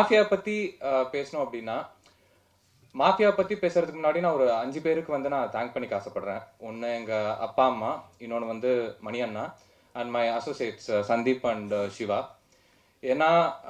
mafia பத்தி அஹ், பேசணும் அப்படின்னா மாஃபியா பத்தி பேசுறதுக்கு முன்னாடி நான் ஒரு அஞ்சு பேருக்கு வந்து நான் தேங்க் பண்ணிக்க ஆசைப்படுறேன் ஒன்று எங்க அப்பா அம்மா இன்னொன்று வந்து மணி அண்ணா and my associates Sandeep and Siva ஏன்னா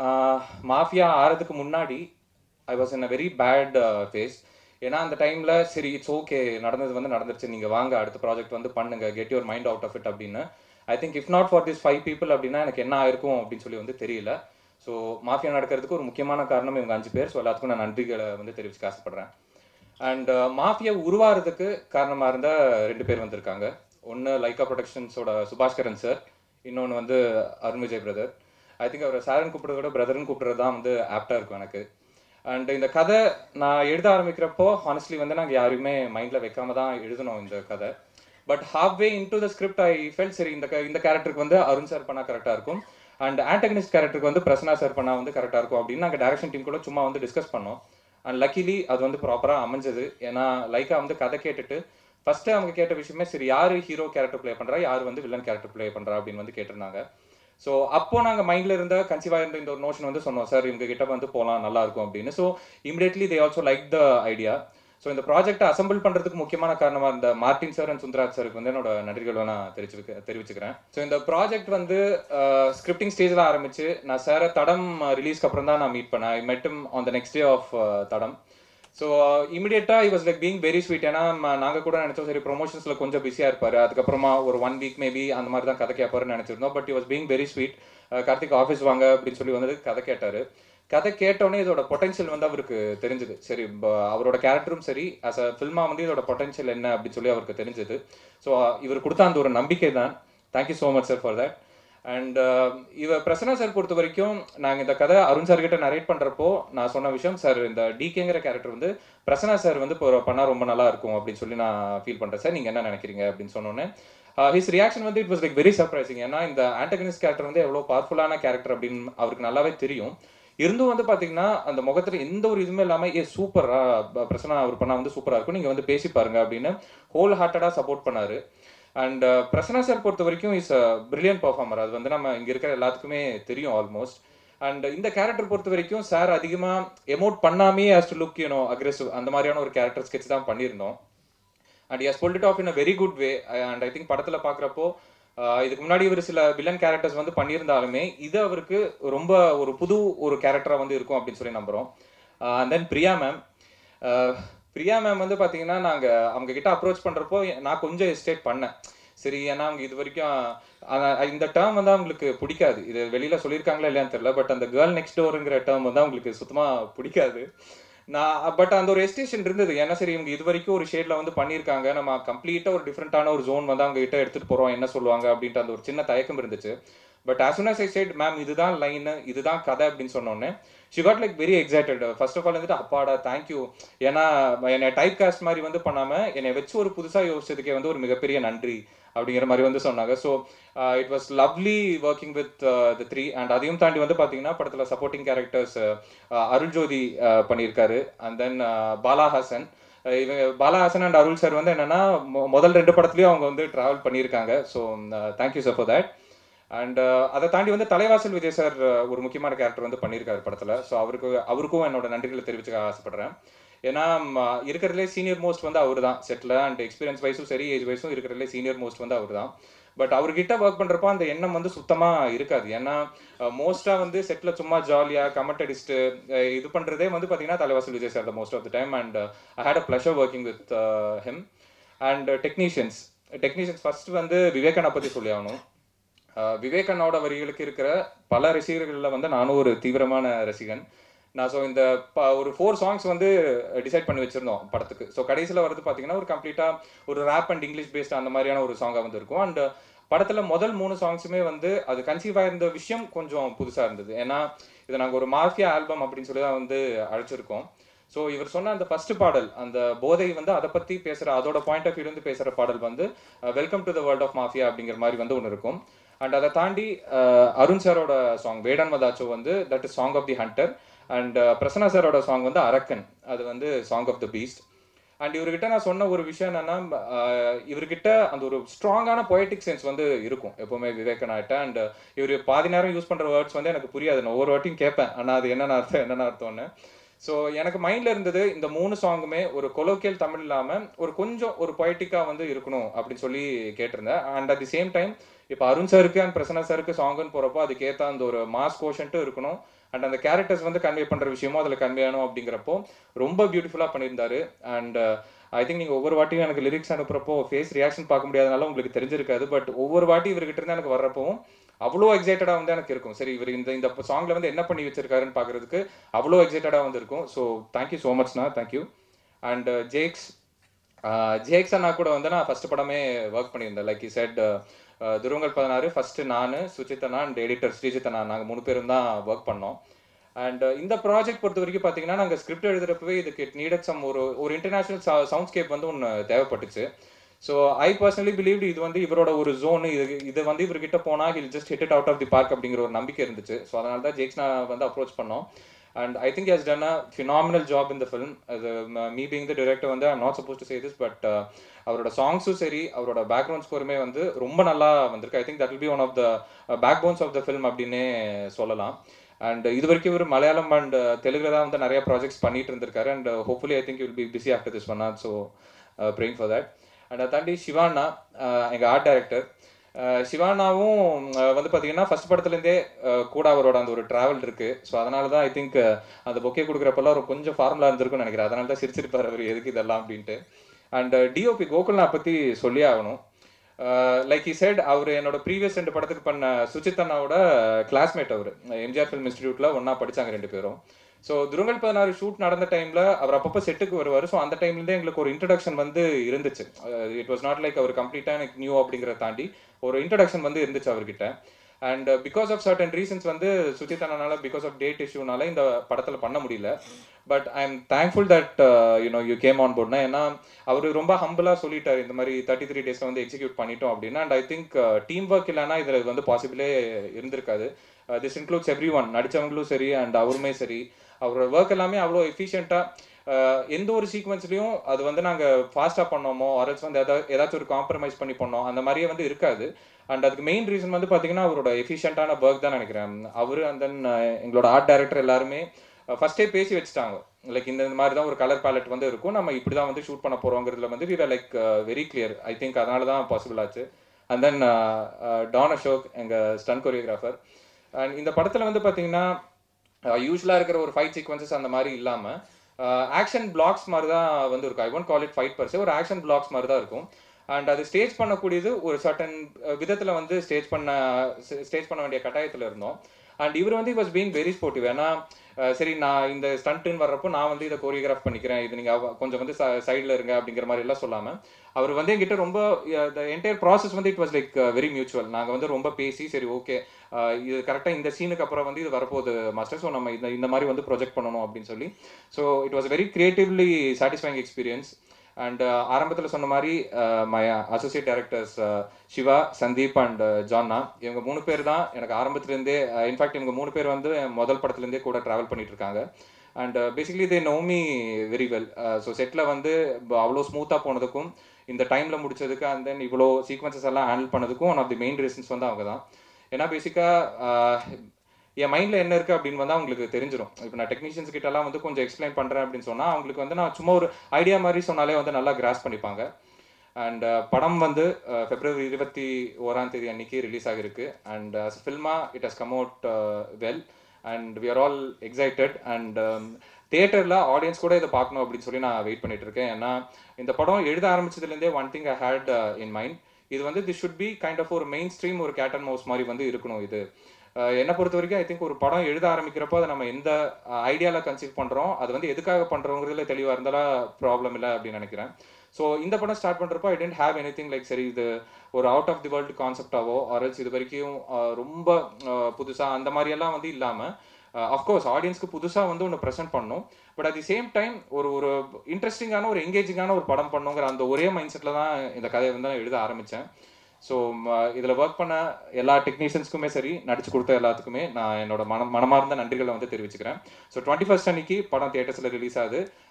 மாஃபியா ஆறதுக்கு முன்னாடி I was in a very bad phase ஏன்னா அந்த டைம்ல சரி இட்ஸ் ஓகே நடந்தது வந்து நடந்துருச்சு நீங்க வாங்க அடுத்த ப்ராஜெக்ட் வந்து பண்ணுங்க get your mind out of it அப்படின்னு I think if not for this five people அப்படின்னா எனக்கு என்ன ஆயிருக்கும் அப்படின்னு சொல்லி வந்து தெரியல ஸோ மாஃபியா நடக்கிறதுக்கு ஒரு முக்கியமான காரணம் இவங்க அஞ்சு பேர் ஸோ எல்லாத்துக்கும் நான் நன்றிகளை வந்து தெரிவிச்சுக்க ஆசைப்படுறேன் அண்ட் மாஃபியா உருவாகிறதுக்கு காரணமாக இருந்த ரெண்டு பேர் வந்திருக்காங்க ஒன்று லைக்கா ப்ரொடக்ஷன்ஸோட சுபாஷ்கரன் சார் இன்னொன்று வந்து Arun Vijay brother I think அவரை சாரன் கூப்பிடுறத விட பிரதர்னு கூப்பிடுறது தான் வந்து ஆப்டாக இருக்கும் எனக்கு அண்ட் இந்த கதை நான் எழுத ஆரம்பிக்கிறப்போ ஹானஸ்ட்லி வந்து நாங்கள் யாரையுமே மைண்டில் வைக்காம தான் எழுதணும் இந்த கதை but half way into the script I felt சரி இந்த க- இந்த கேரக்டருக்கு வந்து அருண் சார் பண்ணால் கரெக்டாக இருக்கும் அண்ட் ஆண்டகனிஸ்ட் கேரக்டருக்கு வந்து பிரசனா சார் பண்ணால் வந்து கரெக்டாக இருக்கும் அப்படின்னு நாங்கள் டேரக்ஷன் டீம் கூட சும்மா வந்து டிஸ்கஸ் பண்ணோம் அண்ட் லக்கிலி அது வந்து ப்ராப்பராக அமைஞ்சது ஏன்னா லைக்கா வந்து கதை கேட்டுட்டு ஃபர்ஸ்ட் அவங்க கேட்ட விஷயமே சரி யாரு ஹீரோ கேரக்டர் ப்ளே பண்றா யார் வந்து வில்லன் கேரக்டர் ப்ளே பண்றா அப்படின்னு வந்து கேட்டிருந்தாங்க ஸோ அப்போ நாங்கள் மைண்ட்ல இருந்த கன்சீவா இருந்த இந்த ஒரு நோஷன் வந்து சொன்னோம் சார் இவங்க கிட்ட வந்து போகலாம் நல்லா இருக்கும் அப்படின்னு so immediately they also like the idea so இந்த ப்ராஜெக்ட்டை அசம்பிள் பண்றதுக்கு முக்கியமான காரணமா இருந்த மார்டின் சார் அண்ட் சுந்தராஜ் சாருக்கு வந்து என்னோட நன்றிகளை நான் தெரிவிச்சு தெரிவிச்சுக்கிறேன் ஸோ இந்த ப்ராஜெக்ட் வந்து ஸ்கிரிப்டிங் ஸ்டேஜில் ஆரம்பிச்சு நான் சாரை தடம் ரிலீஸ்க்கு அப்புறம் தான் நான் மீட் பண்ணேன் I met him on the next day of Thadam so இமிடியேட்டா I was like being very sweet ஏன்னா ம- நாங்க கூட நினைச்சோம் சரி ப்ரொமோஷன்ஸ்ல கொஞ்சம் பிஸியா இருப்பாரு அதுக்கப்புறமா ஒரு ஒன் வீக் மேபி அந்த மாதிரி தான் கதை கேட்பாருன்னு நினைச்சிருந்தோம் but was being very sweet Karthick office வாங்க அப்படின்னு சொல்லி வந்து கதை கேட்டாரு கதை கேட்டோடனே இதோட பொட்டன்ஷியல் வந்து அவருக்கு தெரிஞ்சது சரி ப- அவரோட கேரக்டரும் சரி அஸ் அ ஃபில்மா வந்து இதோட பொட்டன்ஷியல் என்ன அப்படின்னு சொல்லி அவருக்கு தெரிஞ்சது ஸோ இவர் கொடுத்த அந்த ஒரு நம்பிக்கை தான் thank you so much sir for that and இவ பிரசன்னா சார் பொறுத்த வரைக்கும் நாங்கள் இந்த கதை அருண் சார் கிட்ட நரேட் பண்ணுறப்போ நான் சொன்ன விஷயம் சார் இந்த டிகேங்கிற கேரக்டர் வந்து பிரசன்னா சார் வந்து இப்போ பண்ணால் ரொம்ப நல்லா இருக்கும் அப்படின்னு சொல்லி நான் ஃபீல் பண்ணுறேன் சார் நீங்கள் என்ன நினைக்கிறீங்க அப்படின்னு சொன்னோன்னே ஹிஸ் ரியாக்ஷன் வந்து it was like very surprising ஏன்னா இந்த ஆண்டகனிஸ்ட் கேரக்டர் வந்து எவ்வளோ பவர்ஃபுல்லான கேரக்டர் அப்படின்னு அவருக்கு நல்லாவே தெரியும் இருந்தும் வந்து பாத்தீங்கன்னா அந்த முகத்துல எந்த ஒரு இதுவுமே இல்லாம ஏ சூப்பரா பிரச்சனை அவர் பண்ணா வந்து சூப்பரா இருக்கும் நீங்க வந்து பேசி பாருங்க அப்படின்னு ஹோல் ஹார்ட்டடா சப்போர்ட் பண்ணாரு அண்ட் பிரசனா சார் பொறுத்த வரைக்கும் இஸ் பிரில்லியன் பர்ஃபார்மர் அது வந்து நம்ம இங்க இருக்கிற எல்லாத்துக்குமே தெரியும் ஆல்மோஸ்ட் அண்ட் இந்த கேரக்டர் பொறுத்த வரைக்கும் சார் அதிகமா எமோட் பண்ணாமே has to look you know aggressive அந்த மாதிரியான ஒரு கேரக்டர் ஸ்கெட்ச் தான் பண்ணியிருந்தோம் and he's pulled it off in a very good way and I think படத்துல பாக்குறப்போ ஆஹ் இதுக்கு முன்னாடி ஒரு சில வில்லன் கேரக்டர்ஸ் வந்து பண்ணியிருந்தாலுமே இது அவருக்கு ரொம்ப ஒரு புது ஒரு கேரக்டரா வந்து இருக்கும் அப்படின்னு சொல்லி நம்புறோம் and then Priya ma'am Priya ma'am வந்து பாத்தீங்கன்னா நாங்க அவங்க கிட்ட அப்ரோச் பண்றப்போ நான் கொஞ்சம் எஸ்டேட் பண்ணேன் சரி ஏன்னா அவங்க இது வரைக்கும் ஆஹ் இந்த டேர்ம் வந்து அவங்களுக்கு பிடிக்காது இது வெளியில சொல்லியிருக்காங்களா இல்லையான்னு தெரியல பட் அந்த கேர்ள் நெக்ஸ்ட் டோருங்கிற டேர்ம் வந்து அவங்களுக்கு சுத்தமா பிடிக்காது நான் பட் அந்த ஒரு எஸ்டேஷன் இருந்தது ஏன்னா சரி இவங்க இது வரைக்கும் ஒரு ஷேட்ல வந்து பண்ணியிருக்காங்க நம்ம கம்ப்ளீட்டா ஒரு டிஃப்ரெண்டான ஒரு ஜோன் வந்து அவங்க கிட்ட எடுத்துட்டு போறோம் என்ன சொல்லுவாங்க அப்படின்ற அந்த ஒரு சின்ன தயக்கம் இருந்துச்சு but as soon as I said ma'am இதுதான் லைன் இதுதான் கதை அப்படின்னு சொன்னோன்னே she got like very excited first of all வந்துட்டு அப்பாடா தேங்க்யூ ஏன்னா என்னை டைப் காஸ்ட் மாதிரி வந்து பண்ணாம என்னை வச்சு ஒரு புதுசா யோசிச்சதுக்கே வந்து ஒரு மிகப்பெரிய நன்றி அப்படிங்கிற மாதிரி வந்து சொன்னாங்க so it was lovely working with the three and அதையும் தாண்டி வந்து பார்த்தீங்கன்னா படத்தில் supporting characters Arul Jothi uh, பண்ணியிருக்காரு and then Bala Hasan ah இவங்க பாலா ஹாசன் அண்ட் அருள் சார் வந்து என்னன்னா மொ- முதல் ரெண்டு படத்துலயும் அவங்க வந்து டிராவல் பண்ணியிருக்காங்க so thank you sir for that and அதை தாண்டி வந்து தலைவாசல் விஜய் சார் ஒரு முக்கியமான கேரக்டர் வந்து பண்ணியிருக்காரு படத்துல ஸோ அவருக்கு அவருக்கும் என்னோட நன்றிகளை தெரிவிச்சுக்க ஆசைப்படுறேன் ஏன்னா ம, இருக்கிறதுலே சீனியர் மோஸ்ட் வந்து அவர் தான் செட்டில் அண்ட் எக்ஸ்பீரியன்ஸ் வைஸும் சரி ஏஜ் வைஸும் இருக்கிறதுலே சீனியர் மோஸ்ட் வந்து அவர் தான் பட் அவர்கிட்ட ஒர்க் பண்றப்போ அந்த எண்ணம் வந்து சுத்தமா இருக்காது ஏன்னா மோஸ்டா வந்து செட்ல சும்மா ஜாலியா கமெண்ட் அடிச்சுட்டு அஹ், இது பண்றதே வந்து பாத்தீங்கன்னா Thalaivasal Vijay sir most of the time and I had a pleasure working with him and technicians technicians first வந்து விவேகனை பத்தி சொல்லி ஆகணும் ஆஹ் விவேகனோட வரிகளுக்கு இருக்கிற பல ரசிகர்கள்ல வந்து நானும் ஒரு தீவிரமான ரசிகன் நான் ஸோ இந்த ப- ஒரு ஃபோர் சாங்ஸ் வந்து டிசைட் பண்ணி வச்சிருந்தோம் படத்துக்கு ஸோ கடைசியில் வரது பார்த்தீங்கன்னா ஒரு கம்ப்ளீட்டா ஒரு ரேப் அண்ட் இங்கிலீஷ் பேஸ்ட் அந்த மாதிரியான ஒரு சாங்காக வந்து இருக்கும் அண்ட் படத்துல முதல் மூணு சாங்ஸுமே வந்து அது கன்சீவ் ஆயிருந்த விஷயம் கொஞ்சம் புதுசா இருந்தது ஏன்னா இதை நாங்கள் ஒரு மாஃபியா ஆல்பம் அப்படின்னு சொல்லி தான் வந்து அழைச்சிருக்கோம் ஸோ இவர் சொன்ன அந்த ஃபர்ஸ்ட் பாடல் அந்த போதை வந்து அதை பத்தி பேசுற அதோட பாயிண்ட் ஆஃப் வியூ வந்து பேசுற பாடல் வந்து welcome to the world of mafia அப்படிங்கிற மாதிரி வந்து ஒன்று இருக்கும் அண்ட் அதை தாண்டி அஹ், அருண் சாரோட சாங் வேடன் மதாச்சோ வந்து that is song of the hunter and Prasanna சாரோட சாங் வந்து அரக்கன் அது வந்து song of the beast and இவர்கிட்ட நான் சொன்ன ஒரு விஷயம் என்னன்னா ஆஹ் இவர்கிட்ட அந்த ஒரு ஸ்ட்ராங்கான பொயட்டிக் சென்ஸ் வந்து இருக்கும் எப்பவுமே விவேகனாட்ட அண்ட் இவர் பாதி நேரம் யூஸ் பண்ற வேர்ட்ஸ் வந்து எனக்கு புரியாது நான் ஒவ்வொரு வாட்டியும் கேட்பேன் ஆனா அது என்னென்ன அர்த்தம் என்னென்ன அர்த்தம்னு ஸோ எனக்கு மைண்ட்ல இருந்தது இந்த மூணு சாங்குமே ஒரு கொலோக்கியல் தமிழ் இல்லாம ஒரு கொஞ்சம் ஒரு பொயட்டிக்கா வந்து இருக்கணும் அப்படின்னு சொல்லி கேட்டிருந்தேன் and at the same time இப்போ அருண் சாருக்கு அண்ட் பிரசன்னா சாருக்கு சாங்குன்னு போறப்போ அதுக்கேற்ற அந்த ஒரு மாஸ் கோஷன்ட்டும் இருக்கணும் அண்ட் அந்த கேரக்டர்ஸ் வந்து கன்வே பண்ற விஷயமும் அதில் கன்வே ஆகணும் அப்படிங்கிறப்போ ரொம்ப பியூட்டிஃபுல்லாக பண்ணியிருந்தாரு அண்ட் ஐ திங்க் நீங்கள் ஒவ்வொரு வாட்டியும் எனக்கு லிரிக்ஸ் அனுப்புறப்போ ஃபேஸ் ரியாக்ஷன் பார்க்க முடியாதனால உங்களுக்கு தெரிஞ்சிருக்காது பட் ஒவ்வொரு வாட்டி இவர்கிட்ட இருந்து எனக்கு வர்றப்பவும் அவ்வளோ எக்ஸைட்டடாக வந்து எனக்கு இருக்கும் சரி இவர் இந்த இந்த சாங்ல வந்து என்ன பண்ணி வச்சிருக்காருன்னு பார்க்கறதுக்கு அவ்வளோ எக்ஸைட்டடாக வந்து இருக்கும் ஸோ தேங்க்யூ ஸோ மச்ண்ணா தேங்க்யூ அண்ட் ஜேக்ஸ் ஜேக்ஸ் அண்ணா கூட வந்து நான் ஃபர்ஸ்ட் படமே ஒர்க் பண்ணியிருந்தேன் லைக் இ செட் துருவங்கள் பதினாறு ஃபர்ஸ்ட் நான் சுச்சித்தனா அண்ட் எடிட்டர் ஸ்ரீஜித்தனா நாங்கள் மூணு பேரும் தான் ஒர்க் பண்ணோம் அண்ட் இந்த ப்ராஜெக்ட் பொறுத்த வரைக்கும் பார்த்தீங்கன்னா நாங்கள் ஸ்கிரிப்ட் எழுதுறப்பவே இதுக்கு நீடட் சம் ஒரு ஒரு இன்டர்நேஷனல் சவுண்ட் ஸ்கேப் வந்து ஒன்று தேவைப்பட்டுச்சு ஸோ ஐ பர்சனலி பிலீவ் இது வந்து இவரோட ஒரு ஜோன் இது இது வந்து இவர்கிட்ட போனால் he'll just hit it out of the park அப்படிங்கிற ஒரு நம்பிக்கை இருந்துச்சு ஸோ அதனால தான் ஜேக்ஸ் நான் வந்து அப்ரோச் பண்ணோம் and I think has done a phenomenal job இந்த ஃபிலிம் அது மீ பீங் த டிரெக்டர் வந்து I'm not supposed to say this but அவரோட சாங்ஸும் சரி அவரோட பேக்ரவுண்ட் ஸ்கோருமே வந்து ரொம்ப நல்லா வந்திருக்கு I think that will be one of the backbones of the film அப்படின்னே சொல்லலாம் அண்ட் இது வரைக்கும் இவர் மலையாளம் அண்ட் தெலுங்குல தான் வந்து நிறைய ப்ராஜெக்ட்ஸ் பண்ணிட்டு இருந்திருக்காரு and hopefully I think will be busy after this one or so praying for that and அதை தாண்டி சிவானா எங்கள் ஆர்ட் டைரக்டர் சிவானாவும் வந்து பார்த்தீங்கன்னா ஃபர்ஸ்ட் படத்துலேருந்தே கூட அவரோட அந்த ஒரு ட்ராவல் இருக்கு ஸோ அதனால தான் ஐ திங்க் அந்த பொக்கே கொடுக்குறப்பெல்லாம் ஒரு கொஞ்சம் ஃபார்முலா இருந்திருக்கும்னு நினைக்கிறேன் அதனால தான் சிரிச்சிருப்பார் அவர் எதுக்கு இதெல்லாம் அப்படின்ட்டு அண்ட் டிஓபி கோகுல்னா பற்றி சொல்லி ஆகணும் லைக் இ செட் அவர் என்னோட ப்ரீவியஸ் ரெண்டு படத்துக்கு பண்ண சுச்சித்தண்ணாவோட கிளாஸ்மேட் அவர் எம்ஜிஆர் ஃபிலிம் இன்ஸ்டியூட்ல ஒன்னா படிச்சாங்க ரெண்டு பேரும் ஸோ துருங்கல் பதினாறு ஷூட் நடந்த டைம்ல அவர் அப்பப்போ செட்டுக்கு வருவார் ஸோ அந்த டைம்லேருந்தே எங்களுக்கு ஒரு இன்ட்ரடக்ஷன் வந்து இருந்துச்சு இட் வாஸ் நாட் லைக் அவர் கம்ப்ளீட்டாக எனக்கு நியூ அப்படிங்கிறத தாண்டி ஒரு இன்ட்ரடக்ஷன் வந்து இருந்துச்சு அவர்கிட்ட and because of certain reasons வந்து சுச்சித்தனால பிகாஸ் ஆஃப் டேட் இஷ்யூனால இந்த படத்தில் பண்ண முடியல but I am thankful that you know you came on போர்ட்னா ஏன்னா அவர் ரொம்ப ஹம்பிளாக சொல்லிட்டார் இந்த மாதிரி தேர்ட்டி த்ரீ டேஸில் வந்து எக்ஸிக்யூட் பண்ணிட்டோம் அப்படின்னா and I think team work இல்லைனா இதில் வந்து பாசிபிளே இருந்திருக்காது திஸ் இன்க்ளூட்ஸ் எவ்ரி ஒன் நடித்தவங்களும் சரி அண்ட் அவருமே சரி அவரோட ஒர்க் எல்லாமே அவ்வளோ எஃபிஷியண்ட்டாக எந்த ஒரு சீக்வன்ஸ்லையும் அது வந்து நாங்கள் ஃபாஸ்ட்டாக பண்ணோமோ அரல்ஸ் வந்து எதாவது ஏதாச்சும் ஒரு காம்ப்ரமைஸ் பண்ணி பண்ணோம் அந்த மாதிரியே வந்து இருக்காது அண்ட் அதுக்கு மெயின் ரீசன் வந்து பார்த்தீங்கன்னா அவரோட எஃபிஷியண்டான ஒர்க் தான் நினைக்கிறேன் அவர் அண்ட் தென் எங்களோட ஆர்ட் டைரக்டர் எல்லாருமே ஃபர்ஸ்டே பேசி வச்சுட்டாங்க லைக் இந்த மாதிரி தான் ஒரு கலர் பேலட் வந்து இருக்கும் நம்ம இப்படி தான் வந்து ஷூட் பண்ண போகிறோங்கிறதுல வந்து we like very clear I think அதனால தான் பாசிபிள் ஆச்சு அண்ட் தென் டான் அசோக் எங்கள் ஸ்டன் கொரியோகிராஃபர் அண்ட் இந்த படத்தில் வந்து பார்த்தீங்கன்னா யூஸ்வலாக இருக்கிற ஒரு ஃபைட் சீக்வன்சஸ் அந்த மாதிரி இல்லாமல் ஆக்ஷன் பிளாக்ஸ் மாதிரி தான் வந்து இருக்கும் I won't call it fight per se ஒரு ஆக்ஷன் பிளாக்ஸ் மாதிரி தான் இருக்கும் அண்ட் அது ஸ்டேஜ் பண்ணக்கூடியது ஒரு சர்டன் விதத்தில் வந்து ஸ்டேஜ் பண்ண ஸ்டேஜ் பண்ண வேண்டிய கட்டாயத்தில் இருந்தோம் அண்ட் இவர் வந்து வாஸ் பீங் வெரி ஸ்போர்ட்டிவ் ஏன்னா சரி நான் இந்த ஸ்டண்ட்டுன்னு வர்றப்போ நான் வந்து இதை கோரியோகிராஃப் பண்ணிக்கிறேன் இது நீங்கள் கொஞ்சம் வந்து சைடில் இருங்க அப்படிங்கிற மாதிரி எல்லாம் சொல்லாமல் அவர் வந்து எங்கிட்ட ரொம்ப த என்டையர் ப்ராசஸ் வந்து it was like very mutual நாங்கள் வந்து ரொம்ப பேசி சரி ஓகே இது கரெக்டாக இந்த சீனுக்கு அப்புறம் வந்து இது வரப்போகுது மாஸ்டர் ஸோ நம்ம இந்த இந்த மாதிரி வந்து ப்ரொஜெக்ட் பண்ணணும் அப்படின்னு சொல்லி so it was very creatively satisfying experience and ஆரம்பத்தில் சொன்ன மாதிரி my associate directors Siva Sandeep and ஜான்னா இவங்க மூணு பேர் தான் எனக்கு ஆரம்பத்துலேருந்தே இன்ஃபேக்ட் இவங்க மூணு பேர் வந்து முதல் படத்துலேருந்தே கூட ட்ராவல் பண்ணிட்டு இருக்காங்க and basically they know me very well so செட்டில் வந்து அவ்வளோ ஸ்மூத்தாக போனதுக்கும் இந்த டைமில் முடிச்சதுக்கு அண்ட் தென் இவ்வளோ சீக்வன்சஸ் எல்லாம் ஹேண்டில் பண்ணதுக்கும் one of the main reasons வந்து அவங்க தான் ஏன்னா பேசிக்காக என் மைண்டில் என்ன இருக்குது அப்படின்னு வந்து அவங்களுக்கு தெரிஞ்சிடும் இப்போ நான் டெக்னீஷியன்ஸ் கிட்டலாம் வந்து கொஞ்சம் எக்ஸ்பிளைன் பண்ணுறேன் அப்படின்னு சொன்னால் அவங்களுக்கு வந்து நான் சும்மா ஒரு ஐடியா மாதிரி சொன்னாலே வந்து நல்லா கிராஸ் பண்ணிப்பாங்க அண்ட் படம் வந்து பிப்ரவரி இருபத்தி ஓராம் தேதி அன்னைக்கு ரிலீஸ் ஆகிருக்கு அண்ட் அஸ் ஃபில்மா it has come out well and we are all excited and தியேட்டரில் ஆடியன்ஸ் கூட இதை பார்க்கணும் அப்படின்னு சொல்லி நான் வெயிட் பண்ணிட்டு இருக்கேன் ஏன்னா இந்த படம் எழுத ஆரம்பிச்சதுலேருந்தே one thing I had in mind இது வந்து the should be kind of ஒரு மெயின் ஸ்ட்ரீம் ஒரு கேட் அண்ட் மவுஸ் மாதிரி வந்து இருக்கணும் இது என்னை பொறுத்த வரைக்கும் ஐ திங்க் ஒரு படம் எழுத ஆரம்பிக்கிறப்போ அதை நம்ம எந்த ஐடியாவில் கன்சீவ் பண்ணுறோம் அது வந்து எதுக்காக பண்ணுறோங்கிறதுல தெளிவாக இருந்தாலும் ப்ராப்ளம் இல்லை அப்படின்னு நினைக்கிறேன் ஸோ இந்த படம் ஸ்டார்ட் பண்ணுறப்போ I didn't have anything like சரி இது ஒரு அவுட் ஆஃப் தி வேர்ல்டு கான்செப்டாவோ ஆர்எல்ஸ் இது வரைக்கும் ரொம்ப புதுசாக அந்த மாதிரியெல்லாம் வந்து இல்லாமல் அஃப்கோர்ஸ் ஆடியன்ஸ்க்கு புதுசாக வந்து ஒன்று ப்ரெசென்ட் பண்ணும் but at the same time ஒரு ஒரு இன்ட்ரெஸ்டிங்கான ஒரு எங்கேஜிங்கான ஒரு படம் பண்ணுங்கிற அந்த ஒரே மைண்ட் செட்டில் தான் இந்த கதையை வந்து நான் எழுத ஆரம்பித்தேன் ஸோ இதில் ஒர்க் பண்ண எல்லா டெக்னீஷியன்ஸ்க்குமே சரி நடிச்சு கொடுத்த எல்லாத்துக்குமே நான் என்னோட மன மனமார்ந்த நன்றிகளை வந்து தெரிவிச்சுக்கிறேன் ஸோ டுவெண்ட்டி ஃபஸ்ட் அன்னைக்கு படம் தியேட்டர்ஸில் ரிலீஸ் ஆகுது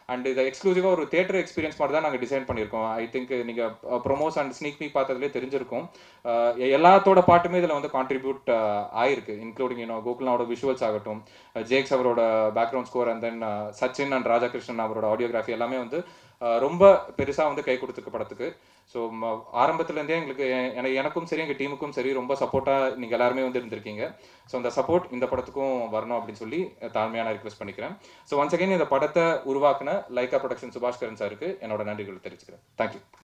அண்ட் இதை எக்ஸ்க்ளூசிவாக ஒரு தேட்டர் எக்ஸ்பீரியன்ஸ் மாதிரி தான் நாங்கள் டிசைன் பண்ணியிருக்கோம் ஐ திங்க் நீங்கள் ப்ரொமோஸ் அண்ட் ஸ்னீக் பீக் பார்த்ததுலேயே தெரிஞ்சிருக்கும் அஹ் எல்லாத்தோட பாட்டுமே இதில் வந்து கான்ட்ரிபியூட் ஆயிருக்கு இன்க்ளூடிங் யூனோ கோகுல்னாவோட விஷுவல்ஸ் ஆகட்டும் ஜேக்ஸ் அவரோட background score and then Sachin and Radhakrishnan அவரோட ஆடியோகிராஃபி எல்லாமே வந்து அஹ் ரொம்ப பெருசாக வந்து கை கொடுத்துருக்கு படத்துக்கு ஸோ ஆரம்பத்துலேருந்தே எங்களுக்கு எ- எனக்கு எனக்கும் சரி எங்கள் டீமுக்கும் சரி ரொம்ப சப்போர்ட்டாக நீங்கள் எல்லாருமே வந்து இருந்திருக்கீங்க ஸோ அந்த சப்போர்ட் இந்த படத்துக்கும் வரணும் அப்படின்னு சொல்லி தாழ்மையான ரிக்வெஸ்ட் பண்ணிக்கிறேன் ஸோ ஒன்ஸ் அகைன் இந்த படத்தை உருவாக்குன லைக்கா ப்ரொடக்ஷன் சுபாஷ்கரன் சாருக்கு என்னோட நன்றிகள் தெரிவிச்சுக்கிறேன் தேங்க்யூ